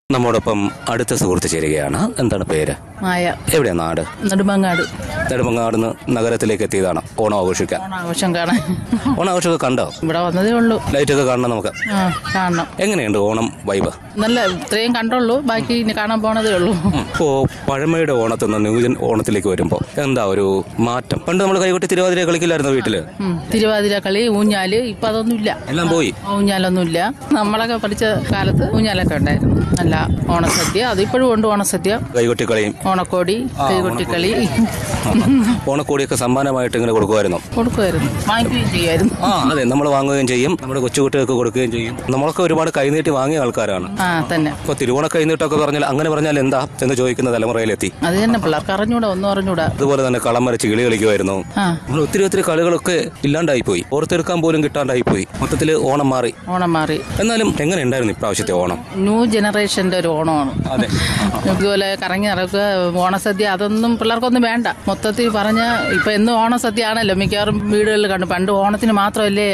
നമ്മോടൊപ്പം അടുത്ത സുഹൃത്ത് ചേരുകയാണ് എന്താണ് പേര് മായ എവിടെയാ നാട് നെടുമങ്ങാട് നെടുമങ്ങാട് നിന്ന് നഗരത്തിലേക്ക് എത്തിയതാണ് ഓണം ആഘോഷിക്കാൻ ഓണാഘോഷം കാണാൻ ഓണം ആഘോഷമൊക്കെ കണ്ടോ ഇവിടെ വന്നതേ ഉള്ളൂ ലൈറ്റൊക്കെ കാണണം നമുക്ക് ആ കാണണം എങ്ങനെയുണ്ട് ഓണം വൈബ് നല്ല ഇത്രയും കണ്ടുള്ളൂ ബാക്കി ഇനി കാണാൻ പോണതേ ഉള്ളൂ ഇപ്പോ പഴമയുടെ ഓണത്തിൽ നിന്ന് ന്യൂജൻ ഓണത്തിലേക്ക് വരുമ്പോ എന്താ ഒരു മാറ്റം പണ്ട് നമ്മൾ കൈകൊട്ടി തിരുവാതിര കളിക്കില്ലായിരുന്നു വീട്ടില് ഉം. തിരുവാതിര കളി ഊഞ്ഞാല് ഇപ്പൊ അതൊന്നുമില്ല എല്ലാം പോയി ഊഞ്ഞാലൊന്നുമില്ല നമ്മളൊക്കെ പഠിച്ച കാലത്ത് ഊഞ്ഞാലൊക്കെ ഉണ്ടായിരുന്നു നല്ല ഓണസദ്യ അതിപ്പോഴും ഉണ്ട് ഓണസദ്യ കൈകൊട്ടി കളിയും ഓണക്കോടി കൈകൊട്ടിക്കളി ഓണക്കോടിയൊക്കെ സമ്മാനമായിട്ട് ഇങ്ങനെ കൊടുക്കുമായിരുന്നു കൊടുക്കുമായിരുന്നു വാങ്ങിക്കുകയും ചെയ്യുമായിരുന്നു ആ അതെ നമ്മൾ വാങ്ങുകയും ചെയ്യും നമ്മുടെ കൊച്ചുകുട്ടികൾക്ക് കൊടുക്കുകയും ചെയ്യും നമ്മളൊക്കെ ഒരുപാട് കൈനീട്ടി വാങ്ങിയ ആൾക്കാരാണ് ആ തന്നെ ഇപ്പൊ തിരുവോണ കൈനീട്ടൊക്കെ പറഞ്ഞാൽ അങ്ങനെ പറഞ്ഞാൽ എന്താ എന്ന് ചോദിക്കുന്ന തലമുറയിലെത്തി അത് തന്നെ പിള്ളേർക്ക് അറിഞ്ഞൂടാ ഒന്നും അറിഞ്ഞൂടാ അതുപോലെ തന്നെ കളം വരച്ച് കിളി കളിക്കുമായിരുന്നു ആ നമ്മൾ ഒത്തിരി ഒത്തിരി കളികളൊക്കെ ഇല്ലാണ്ടായി പോയി ഓർത്തെടുക്കാൻ പോലും കിട്ടാണ്ടായി പോയി മൊത്തത്തിൽ ഓണം മാറി ഓണം മാറി എന്നാലും എങ്ങനെ ഉണ്ടായിരുന്നു ഇപ്രാവശ്യത്തെ ഓണം ന്യൂ ജനറേഷന്റെ ഒരു ഓണമാണ് അതെ ഇതുപോലെ കറങ്ങി നടക്കുക ഓണസദ്യ അതൊന്നും പിള്ളേർക്കൊന്നും വേണ്ട മൊത്തത്തിൽ പറഞ്ഞ ഇപ്പൊ എന്നും ഓണസദ്യ ആണല്ലോ മിക്കവാറും വീടുകളിൽ കണ്ടു പണ്ട് ഓണത്തിന് മാത്രമല്ലേ